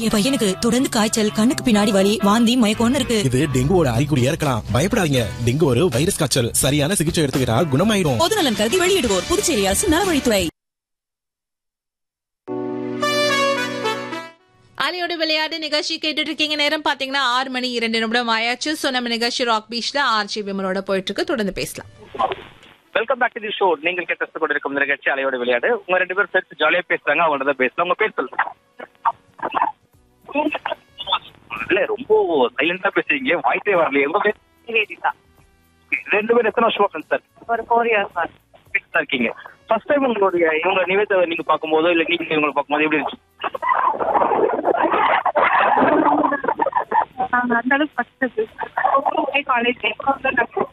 என் பையனுக்கு தொடர்ந்து காய்ச்சல் கண்ணுக்கு பின்னாடி வலி வாந்தி மயக்கம்னு இருக்கு இது டெங்குவோட அறிகுறியா இருக்கலாம் பயப்படாதீங்க டெங்கு ஒரு வைரஸ் காய்ச்சல் சரியான சிகிச்சை எடுத்துக்கிட்டா குணமாயிரும் பொதுநலன் கருதி வெளியிடுவோர் புதுச்சேரி அரசு நலவழித்துறை அலையோட விளையாட்டு நிகழ்ச்சி கேட்டுட்டு இருக்கீங்க நேரம் பாத்தீங்கன்னா ஆறு மணி இரண்டு நிமிடம் ஆயாச்சு ஸோ நம்ம நிகழ்ச்சி ராக் பீச்ல ஆர்ஜி விமலோட போயிட்டு இருக்கு தொடர்ந்து பேசலாம் welcome back to the show நீங்கள் கேட்டு கொண்டிருக்கும் இந்த நிகழ்ச்சி அலையோட விளையாடு உங்க ரெண்டு பேரும் சேர்த்து ஜாலியா பேசுறாங்க அவங்கள்ட்ட தான் பேசலாம் உங்க பேர் சொல்லுங்க இல்ல ரொம்ப சைலண்டா பேசுறீங்க வாய்ஸே வரலையே உங்க பேர் நிவேதிதா ரெண்டு பேரும் எத்தனை வருஷமா ஃப்ரெண்ட்ஸ் சார் ஒரு ஃபோர் இயர்ஸ் சார் ஃபிக்ஸா இருக்கீங்க ஃபர்ஸ்ட் டைம் உங்களுடைய இவங்க நிவேதா நீங்க பார்க்கும்போதோ இல்ல நீங்க இவங்களை பார்க்கும்போது எப்படி இருந்துச்சு நாங்கள் அந்த அளவுக்கு ஃபஸ்ட்டு காலேஜ்